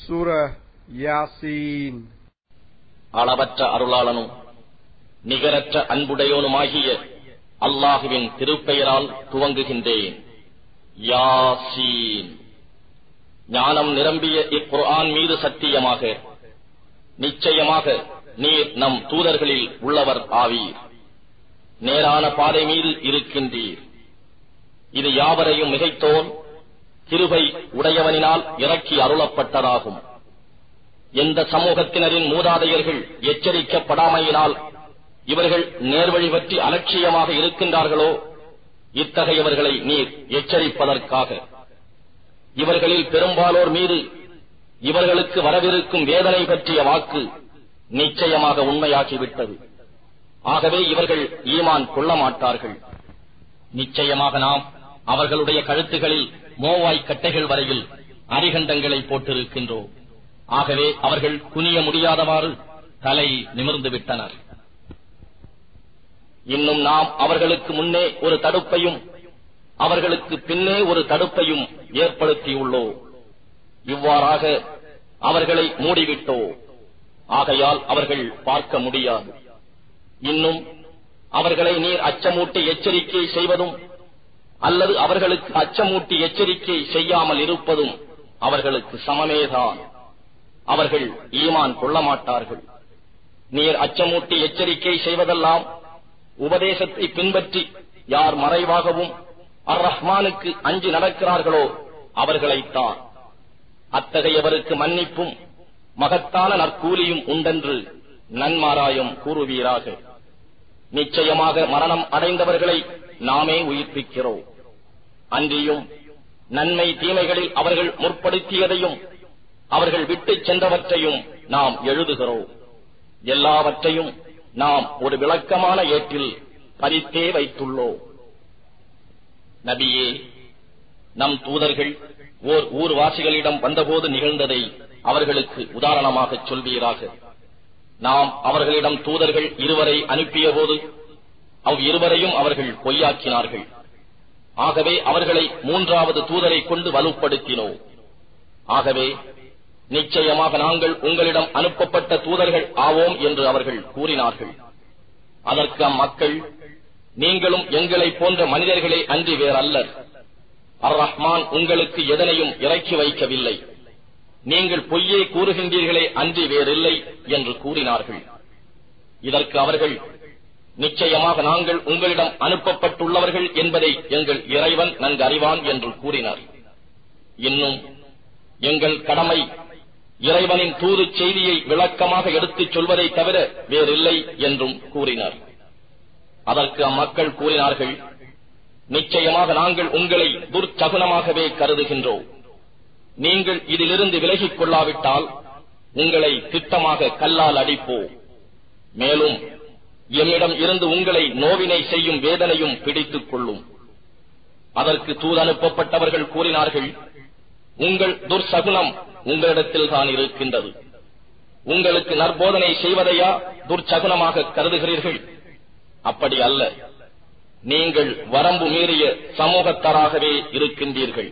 சூர யாசீன் அளவற்ற அருளாளனும் நிகரற்ற அன்புடையோனுமாகிய அல்லாஹுவின் திருப்பெயரால் துவங்குகின்றேன் யாசீன் ஞானம் நிரம்பிய இக்குர்ஆன் மீது சத்தியமாக நிச்சயமாக நீர் நம் தூதர்களில் உள்ளவர் ஆவீர் நேரான பாதை மீது இருக்கின்றீர் இது யாவரையும் மிகைத்தோன் கிருபை உடையவனினால் இறக்கி அருளப்பட்டதாகும் எந்த சமூகத்தினரின் மூதாதையர்கள் எச்சரிக்கப்படாமையினால் இவர்கள் நேர்வழி பற்றி அலட்சியமாக இருக்கின்றார்களோ இத்தகையவர்களை நீர் எச்சரிப்பதற்காக இவர்களில் பெரும்பாலோர் மீது இவர்களுக்கு வரவிருக்கும் வேதனை பற்றிய வாக்கு நிச்சயமாக உண்மையாகிவிட்டது ஆகவே இவர்கள் ஈமான் கொள்ள மாட்டார்கள் நிச்சயமாக நாம் அவர்களுடைய கழுத்துகளில் மோவாய் கட்டைகள் வரையில் அரிகண்டங்களை போட்டிருக்கின்றோம் ஆகவே அவர்கள் குனிய முடியாதவாறு தலை நிமிர்ந்து விட்டனர் இன்னும் நாம் அவர்களுக்கு முன்னே ஒரு தடுப்பையும் அவர்களுக்கு பின்னே ஒரு தடுப்பையும் ஏற்படுத்தியுள்ளோம் இவ்வாறாக அவர்களை மூடிவிட்டோ ஆகையால் அவர்கள் பார்க்க முடியாது இன்னும் அவர்களை நீர் அச்சமூட்டி எச்சரிக்கை செய்வதும் அல்லது அவர்களுக்கு அச்சமூட்டி எச்சரிக்கை செய்யாமல் இருப்பதும் அவர்களுக்கு சமமேதான் அவர்கள் ஈமான் கொள்ள மாட்டார்கள் நீர் அச்சமூட்டி எச்சரிக்கை செய்வதெல்லாம் உபதேசத்தை பின்பற்றி யார் மறைவாகவும் அர் ரஹ்மானுக்கு அஞ்சு நடக்கிறார்களோ அவர்களைத்தான் அத்தகையவருக்கு மன்னிப்பும் மகத்தான நற்கூலியும் உண்டென்று நன்மாராயம் கூறுவீராக நிச்சயமாக மரணம் அடைந்தவர்களை நாமே உயிர்ப்பிக்கிறோம் அன்றியும் நன்மை தீமைகளில் அவர்கள் முற்படுத்தியதையும் அவர்கள் விட்டுச் சென்றவற்றையும் நாம் எழுதுகிறோம் எல்லாவற்றையும் நாம் ஒரு விளக்கமான ஏட்டில் பறித்தே வைத்துள்ளோம் நபியே நம் தூதர்கள் ஓர் ஊர்வாசிகளிடம் வந்தபோது நிகழ்ந்ததை அவர்களுக்கு உதாரணமாகச் சொல்வீராக நாம் அவர்களிடம் தூதர்கள் இருவரை அனுப்பியபோது அவ் இருவரையும் அவர்கள் பொய்யாக்கினார்கள் ஆகவே அவர்களை மூன்றாவது தூதரை கொண்டு வலுப்படுத்தினோம் ஆகவே நிச்சயமாக நாங்கள் உங்களிடம் அனுப்பப்பட்ட தூதர்கள் ஆவோம் என்று அவர்கள் கூறினார்கள் அதற்கு அம்மக்கள் நீங்களும் எங்களைப் போன்ற மனிதர்களே அன்றி வேறல்லர் அர் ரஹ்மான் உங்களுக்கு எதனையும் இறக்கி வைக்கவில்லை நீங்கள் பொய்யே கூறுகின்றீர்களே அன்றி வேறில்லை என்று கூறினார்கள் இதற்கு அவர்கள் நிச்சயமாக நாங்கள் உங்களிடம் அனுப்பப்பட்டுள்ளவர்கள் என்பதை எங்கள் இறைவன் நன்கு அறிவான் என்று கூறினார் இன்னும் எங்கள் கடமை இறைவனின் தூது செய்தியை விளக்கமாக எடுத்துச் சொல்வதை தவிர வேறில்லை என்றும் கூறினார் அதற்கு அம்மக்கள் கூறினார்கள் நிச்சயமாக நாங்கள் உங்களை துர்ச்சகுனமாகவே கருதுகின்றோம் நீங்கள் இதிலிருந்து விலகிக் கொள்ளாவிட்டால் உங்களை திட்டமாக கல்லால் அடிப்போம் மேலும் என்னிடம் இருந்து உங்களை நோவினை செய்யும் வேதனையும் பிடித்துக் கொள்ளும் அதற்கு தூதனுப்பப்பட்டவர்கள் கூறினார்கள் உங்கள் துர்சகுனம் உங்களிடத்தில் தான் இருக்கின்றது உங்களுக்கு நற்போதனை செய்வதையா துர்ச்சகுனமாக கருதுகிறீர்கள் அப்படி அல்ல நீங்கள் வரம்பு மீறிய சமூகத்தாராகவே இருக்கின்றீர்கள்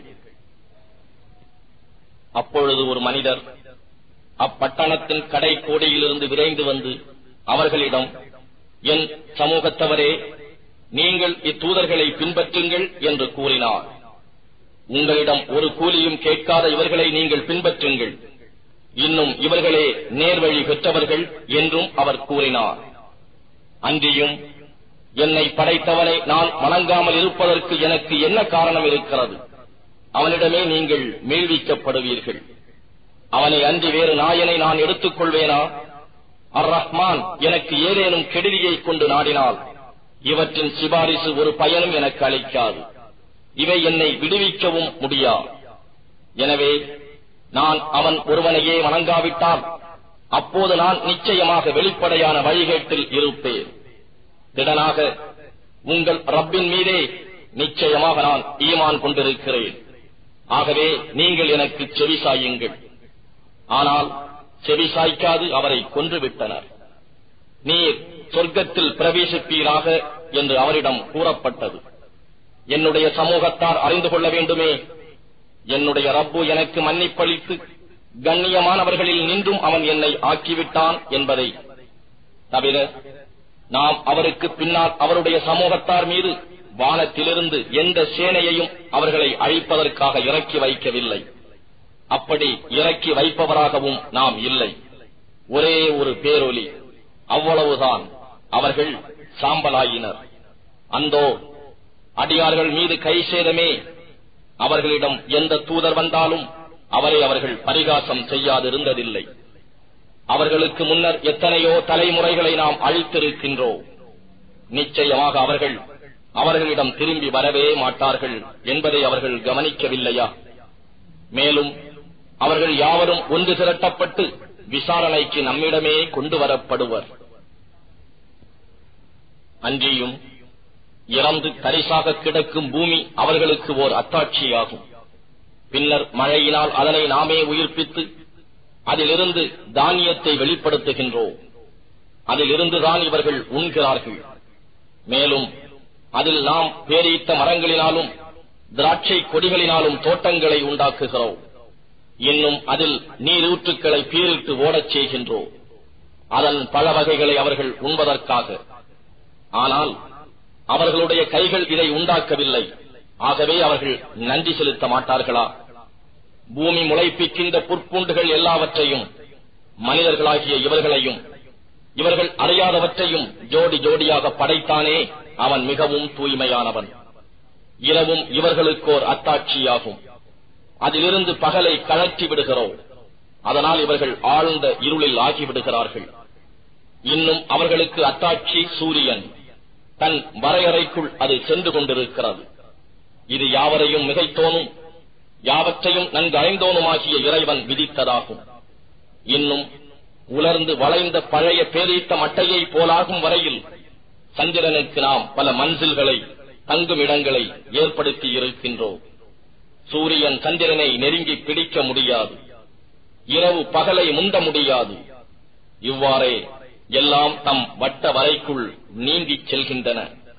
அப்பொழுது ஒரு மனிதர் அப்பட்டணத்தின் கடை கோடியிலிருந்து விரைந்து வந்து அவர்களிடம் என் சமூகத்தவரே நீங்கள் இத்தூதர்களை பின்பற்றுங்கள் என்று கூறினார் உங்களிடம் ஒரு கூலியும் கேட்காத இவர்களை நீங்கள் பின்பற்றுங்கள் இன்னும் இவர்களே நேர்வழி பெற்றவர்கள் என்றும் அவர் கூறினார் அன்றியும் என்னை படைத்தவனை நான் வணங்காமல் இருப்பதற்கு எனக்கு என்ன காரணம் இருக்கிறது அவனிடமே நீங்கள் மீழ்விக்கப்படுவீர்கள் அவனை அன்றி வேறு நாயனை நான் எடுத்துக் கொள்வேனா அர் ரஹ்மான் எனக்கு ஏதேனும் கெடுதியை கொண்டு நாடினால் இவற்றின் சிபாரிசு ஒரு பயனும் எனக்கு அளிக்காது இவை என்னை விடுவிக்கவும் முடியா எனவே நான் அவன் ஒருவனையே வணங்காவிட்டால் அப்போது நான் நிச்சயமாக வெளிப்படையான வழிகேட்டில் இருப்பேன் திடனாக உங்கள் ரப்பின் மீதே நிச்சயமாக நான் ஈமான் கொண்டிருக்கிறேன் ஆகவே நீங்கள் எனக்கு செவிசாயுங்கள் ஆனால் செவிசாய்க்காது அவரை கொன்றுவிட்டனர் நீர் சொர்க்கத்தில் பிரவேசிப்பீராக என்று அவரிடம் கூறப்பட்டது என்னுடைய சமூகத்தார் அறிந்து கொள்ள வேண்டுமே என்னுடைய ரப்பு எனக்கு மன்னிப்பளித்து கண்ணியமானவர்களில் நின்றும் அவன் என்னை ஆக்கிவிட்டான் என்பதை தவிர நாம் அவருக்கு பின்னால் அவருடைய சமூகத்தார் மீது வானத்திலிருந்து எந்த சேனையையும் அவர்களை அழிப்பதற்காக இறக்கி வைக்கவில்லை அப்படி இறக்கி வைப்பவராகவும் நாம் இல்லை ஒரே ஒரு பேரொலி அவ்வளவுதான் அவர்கள் சாம்பலாயினர் அந்தோ அடியார்கள் மீது கை சேதமே அவர்களிடம் எந்த தூதர் வந்தாலும் அவரை அவர்கள் பரிகாசம் செய்யாதிருந்ததில்லை அவர்களுக்கு முன்னர் எத்தனையோ தலைமுறைகளை நாம் அழித்திருக்கின்றோம் நிச்சயமாக அவர்கள் அவர்களிடம் திரும்பி வரவே மாட்டார்கள் என்பதை அவர்கள் கவனிக்கவில்லையா மேலும் அவர்கள் யாவரும் ஒன்று திரட்டப்பட்டு விசாரணைக்கு நம்மிடமே கொண்டு வரப்படுவர் அன்றியும் இறந்து தரிசாக கிடக்கும் பூமி அவர்களுக்கு ஓர் அத்தாட்சியாகும் பின்னர் மழையினால் அதனை நாமே உயிர்ப்பித்து அதிலிருந்து தானியத்தை வெளிப்படுத்துகின்றோம் அதிலிருந்துதான் இவர்கள் உண்கிறார்கள் மேலும் அதில் நாம் பேரித்த மரங்களினாலும் திராட்சை கொடிகளினாலும் தோட்டங்களை உண்டாக்குகிறோம் இன்னும் அதில் நீரூற்றுக்களை பீரிட்டு ஓடச் செய்கின்றோம் அதன் பல வகைகளை அவர்கள் உண்பதற்காக ஆனால் அவர்களுடைய கைகள் இதை உண்டாக்கவில்லை ஆகவே அவர்கள் நன்றி செலுத்த மாட்டார்களா பூமி முளைப்பிக்கின்ற புற்பூண்டுகள் எல்லாவற்றையும் மனிதர்களாகிய இவர்களையும் இவர்கள் அறியாதவற்றையும் ஜோடி ஜோடியாக படைத்தானே அவன் மிகவும் தூய்மையானவன் இரவும் இவர்களுக்கோர் அத்தாட்சியாகும் அதிலிருந்து பகலை கழற்றி விடுகிறோம் அதனால் இவர்கள் ஆழ்ந்த இருளில் ஆகிவிடுகிறார்கள் இன்னும் அவர்களுக்கு அத்தாட்சி சூரியன் தன் வரையறைக்குள் அது சென்று கொண்டிருக்கிறது இது யாவரையும் மிகைத்தோனும் யாவற்றையும் நன்கு அறிந்தோனுமாகிய இறைவன் விதித்ததாகும் இன்னும் உலர்ந்து வளைந்த பழைய பேரீத்த மட்டையை போலாகும் வரையில் சந்திரனுக்கு நாம் பல மன்சில்களை தங்கும் இடங்களை ஏற்படுத்தி இருக்கின்றோம் சூரியன் சந்திரனை நெருங்கி பிடிக்க முடியாது இரவு பகலை முந்த முடியாது இவ்வாறே எல்லாம் தம் வட்ட வரைக்குள் நீங்கிச் செல்கின்றன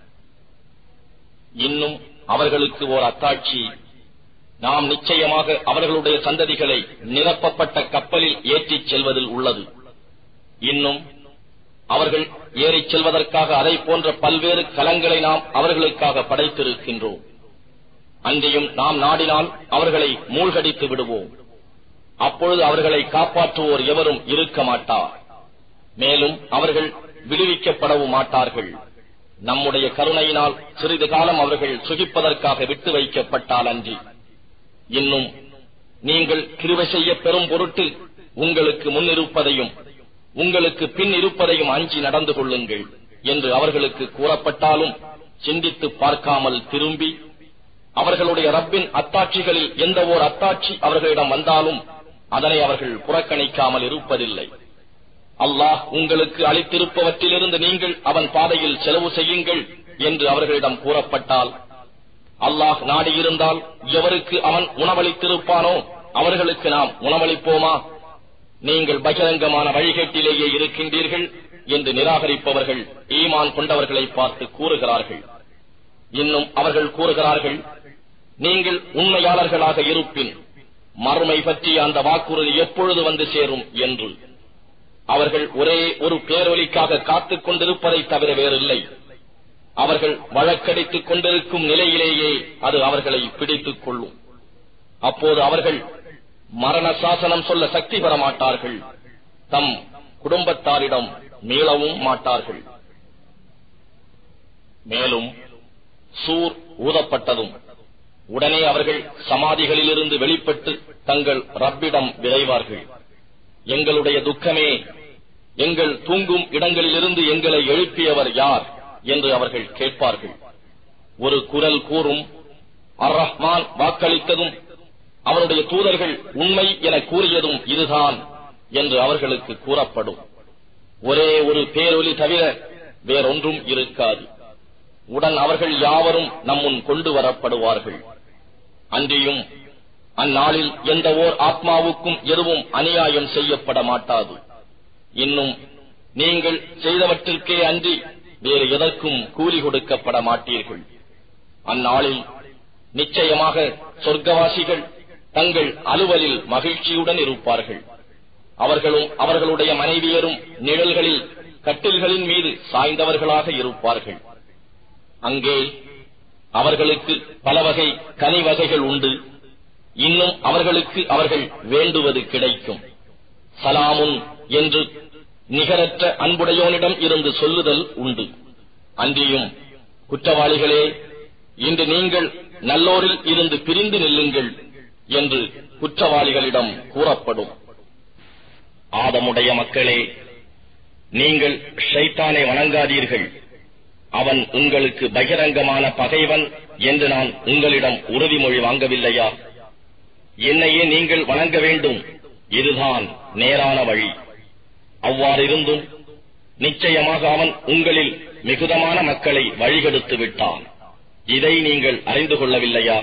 இன்னும் அவர்களுக்கு ஓர் அத்தாட்சி நாம் நிச்சயமாக அவர்களுடைய சந்ததிகளை நிரப்பப்பட்ட கப்பலில் ஏற்றிச் செல்வதில் உள்ளது இன்னும் அவர்கள் ஏறிச் செல்வதற்காக அதை போன்ற பல்வேறு கலங்களை நாம் அவர்களுக்காக படைத்திருக்கின்றோம் அன்றையும் நாம் நாடினால் அவர்களை மூழ்கடித்து விடுவோம் அப்பொழுது அவர்களை காப்பாற்றுவோர் எவரும் இருக்க மாட்டார் மேலும் அவர்கள் விடுவிக்கப்படவும் மாட்டார்கள் நம்முடைய கருணையினால் சிறிது காலம் அவர்கள் சுகிப்பதற்காக விட்டு வைக்கப்பட்டால் அன்றி இன்னும் நீங்கள் கிருவை செய்ய பெறும் பொருட்டு உங்களுக்கு முன் இருப்பதையும் உங்களுக்கு பின் இருப்பதையும் அஞ்சி நடந்து கொள்ளுங்கள் என்று அவர்களுக்கு கூறப்பட்டாலும் சிந்தித்து பார்க்காமல் திரும்பி அவர்களுடைய ரப்பின் அத்தாட்சிகளில் எந்த ஓர் அத்தாட்சி அவர்களிடம் வந்தாலும் அதனை அவர்கள் புறக்கணிக்காமல் இருப்பதில்லை அல்லாஹ் உங்களுக்கு அளித்திருப்பவற்றிலிருந்து நீங்கள் அவன் பாதையில் செலவு செய்யுங்கள் என்று அவர்களிடம் கூறப்பட்டால் அல்லாஹ் நாடியிருந்தால் எவருக்கு அவன் உணவளித்திருப்பானோ அவர்களுக்கு நாம் உணவளிப்போமா நீங்கள் பகிரங்கமான வழிகேட்டிலேயே இருக்கின்றீர்கள் என்று நிராகரிப்பவர்கள் ஈமான் கொண்டவர்களை பார்த்து கூறுகிறார்கள் இன்னும் அவர்கள் கூறுகிறார்கள் நீங்கள் உண்மையாளர்களாக இருப்பின் மறுமை பற்றிய அந்த வாக்குறுதி எப்பொழுது வந்து சேரும் என்று அவர்கள் ஒரே ஒரு பேரொலிக்காக காத்துக் கொண்டிருப்பதை தவிர வேறில்லை அவர்கள் வழக்கடித்துக் கொண்டிருக்கும் நிலையிலேயே அது அவர்களை பிடித்துக் கொள்ளும் அப்போது அவர்கள் மரண சாசனம் சொல்ல சக்தி பெற மாட்டார்கள் தம் குடும்பத்தாரிடம் மீளவும் மாட்டார்கள் மேலும் சூர் ஊதப்பட்டதும் உடனே அவர்கள் சமாதிகளிலிருந்து வெளிப்பட்டு தங்கள் ரப்பிடம் விரைவார்கள் எங்களுடைய துக்கமே எங்கள் தூங்கும் இடங்களிலிருந்து எங்களை எழுப்பியவர் யார் என்று அவர்கள் கேட்பார்கள் ஒரு குரல் கூறும் அர் ரஹ்மான் வாக்களித்ததும் அவருடைய தூதர்கள் உண்மை என கூறியதும் இதுதான் என்று அவர்களுக்கு கூறப்படும் ஒரே ஒரு பேரொலி தவிர வேறொன்றும் இருக்காது உடன் அவர்கள் யாவரும் நம்முன் கொண்டு வரப்படுவார்கள் அன்றியும் அந்நாளில் எந்த ஓர் ஆத்மாவுக்கும் எதுவும் அநியாயம் செய்யப்பட மாட்டாது இன்னும் நீங்கள் செய்தவற்றிற்கே அன்றி வேறு எதற்கும் கூலி கொடுக்கப்பட மாட்டீர்கள் அந்நாளில் நிச்சயமாக சொர்க்கவாசிகள் தங்கள் அலுவலில் மகிழ்ச்சியுடன் இருப்பார்கள் அவர்களும் அவர்களுடைய மனைவியரும் நிழல்களில் கட்டில்களின் மீது சாய்ந்தவர்களாக இருப்பார்கள் அங்கே அவர்களுக்கு பல வகை கனி வகைகள் உண்டு இன்னும் அவர்களுக்கு அவர்கள் வேண்டுவது கிடைக்கும் சலாமுன் என்று நிகரற்ற அன்புடையோனிடம் இருந்து சொல்லுதல் உண்டு அன்றியும் குற்றவாளிகளே இன்று நீங்கள் நல்லோரில் இருந்து பிரிந்து நில்லுங்கள் என்று குற்றவாளிகளிடம் கூறப்படும் ஆதமுடைய மக்களே நீங்கள் ஷைத்தானை வணங்காதீர்கள் அவன் உங்களுக்கு பகிரங்கமான பகைவன் என்று நான் உங்களிடம் உறுதிமொழி வாங்கவில்லையா என்னையே நீங்கள் வணங்க வேண்டும் இதுதான் நேரான வழி அவ்வாறிருந்தும் நிச்சயமாக அவன் உங்களில் மிகுதமான மக்களை வழிகெடுத்து விட்டான் இதை நீங்கள் அறிந்து கொள்ளவில்லையா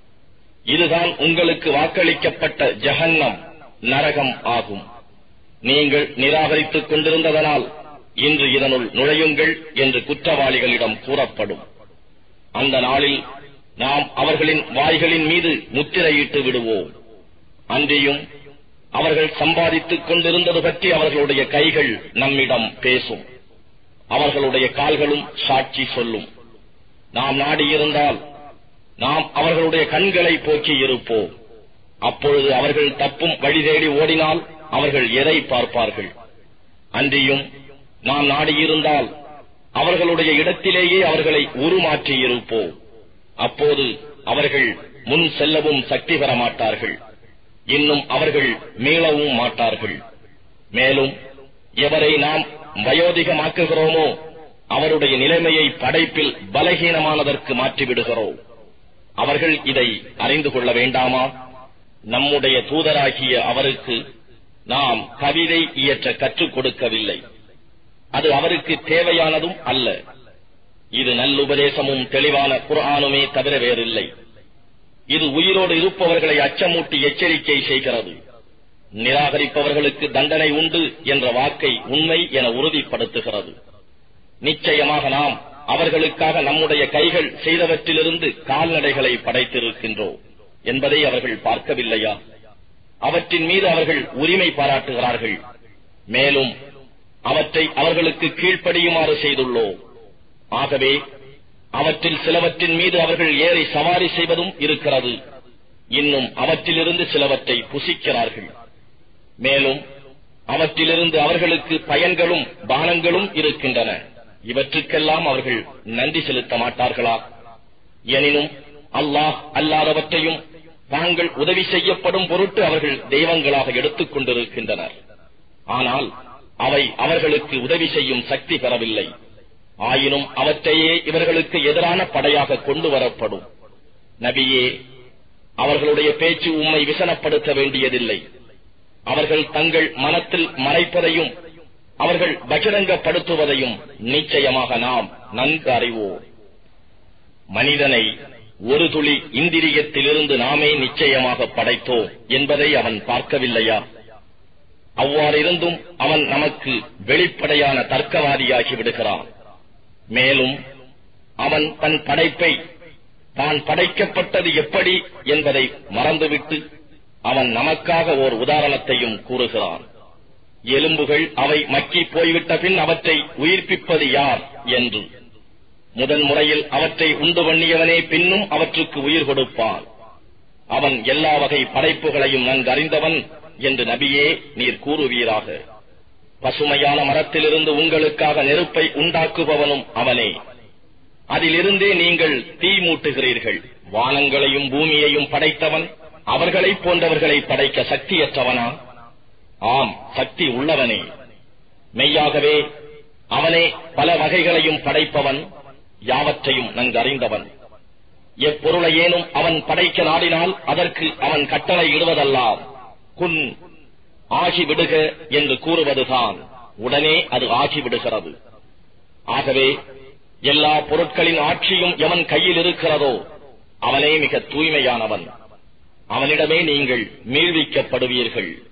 இதுதான் உங்களுக்கு வாக்களிக்கப்பட்ட ஜஹன்னம் நரகம் ஆகும் நீங்கள் நிராகரித்துக் கொண்டிருந்ததனால் இன்று இதனுள் நுழையுங்கள் என்று குற்றவாளிகளிடம் கூறப்படும் அந்த நாளில் நாம் அவர்களின் வாய்களின் மீது முத்திரையிட்டு விடுவோம் அன்றியும் அவர்கள் சம்பாதித்துக் கொண்டிருந்தது பற்றி அவர்களுடைய கைகள் நம்மிடம் பேசும் அவர்களுடைய கால்களும் சாட்சி சொல்லும் நாம் நாடியிருந்தால் நாம் அவர்களுடைய கண்களை போக்கி இருப்போம் அப்பொழுது அவர்கள் தப்பும் வழி தேடி ஓடினால் அவர்கள் எதை பார்ப்பார்கள் அன்றியும் நாம் நாடியிருந்தால் அவர்களுடைய இடத்திலேயே அவர்களை உருமாற்றி இருப்போம் அப்போது அவர்கள் முன் செல்லவும் சக்தி பெற மாட்டார்கள் இன்னும் அவர்கள் மீளவும் மாட்டார்கள் மேலும் எவரை நாம் வயோதிகமாக்குகிறோமோ அவருடைய நிலைமையை படைப்பில் பலகீனமானதற்கு மாற்றிவிடுகிறோம் அவர்கள் இதை அறிந்து கொள்ள வேண்டாமா நம்முடைய தூதராகிய அவருக்கு நாம் கவிதை இயற்ற கற்றுக் கொடுக்கவில்லை அது அவருக்கு தேவையானதும் அல்ல இது நல்லுபதேசமும் தெளிவான குர்ஆனுமே தவிர வேறில்லை இது உயிரோடு இருப்பவர்களை அச்சமூட்டி எச்சரிக்கை செய்கிறது நிராகரிப்பவர்களுக்கு தண்டனை உண்டு என்ற வாக்கை உண்மை என உறுதிப்படுத்துகிறது நிச்சயமாக நாம் அவர்களுக்காக நம்முடைய கைகள் செய்தவற்றிலிருந்து கால்நடைகளை படைத்திருக்கின்றோம் என்பதை அவர்கள் பார்க்கவில்லையா அவற்றின் மீது அவர்கள் உரிமை பாராட்டுகிறார்கள் மேலும் அவற்றை அவர்களுக்கு கீழ்ப்படியுமாறு செய்துள்ளோம் ஆகவே அவற்றில் சிலவற்றின் மீது அவர்கள் ஏறி சவாரி செய்வதும் இருக்கிறது இன்னும் அவற்றிலிருந்து சிலவற்றை புசிக்கிறார்கள் மேலும் அவற்றிலிருந்து அவர்களுக்கு பயன்களும் பானங்களும் இருக்கின்றன இவற்றுக்கெல்லாம் அவர்கள் நன்றி செலுத்த மாட்டார்களா எனினும் அல்லாஹ் அல்லாதவற்றையும் தாங்கள் உதவி செய்யப்படும் பொருட்டு அவர்கள் தெய்வங்களாக எடுத்துக் கொண்டிருக்கின்றனர் ஆனால் அவை அவர்களுக்கு உதவி செய்யும் சக்தி பெறவில்லை ஆயினும் அவற்றையே இவர்களுக்கு எதிரான படையாக கொண்டு வரப்படும் நபியே அவர்களுடைய பேச்சு உம்மை விசனப்படுத்த வேண்டியதில்லை அவர்கள் தங்கள் மனத்தில் மறைப்பதையும் அவர்கள் பகிரங்கப்படுத்துவதையும் நிச்சயமாக நாம் நன்கு அறிவோம் மனிதனை ஒரு துளி இந்திரியத்திலிருந்து நாமே நிச்சயமாக படைத்தோம் என்பதை அவன் பார்க்கவில்லையா அவ்வாறிருந்தும் அவன் நமக்கு வெளிப்படையான தர்க்கவாதியாகி விடுகிறான் மேலும் அவன் தன் படைப்பை தான் படைக்கப்பட்டது எப்படி என்பதை மறந்துவிட்டு அவன் நமக்காக ஓர் உதாரணத்தையும் கூறுகிறான் எலும்புகள் அவை மக்கி போய்விட்ட பின் அவற்றை உயிர்ப்பிப்பது யார் என்று முதன் முறையில் அவற்றை உண்டு பண்ணியவனே பின்னும் அவற்றுக்கு உயிர் கொடுப்பான் அவன் எல்லா வகை படைப்புகளையும் நன்கறிந்தவன் என்று நபியே நீர் கூறுவீராக பசுமையான மரத்திலிருந்து உங்களுக்காக நெருப்பை உண்டாக்குபவனும் அவனே அதிலிருந்தே நீங்கள் தீ மூட்டுகிறீர்கள் வானங்களையும் பூமியையும் படைத்தவன் அவர்களைப் போன்றவர்களை படைக்க சக்தியற்றவனா ஆம் சக்தி உள்ளவனே மெய்யாகவே அவனே பல வகைகளையும் படைப்பவன் யாவற்றையும் நன்கறிந்தவன் எப்பொருளையேனும் அவன் படைக்க நாடினால் அதற்கு அவன் கட்டளை இடுவதல்லாம் குன் ஆகிவிடுக என்று கூறுவதுதான் உடனே அது ஆகிவிடுகிறது ஆகவே எல்லா பொருட்களின் ஆட்சியும் எவன் கையில் இருக்கிறதோ அவனே மிக தூய்மையானவன் அவனிடமே நீங்கள் மீழ்விக்கப்படுவீர்கள்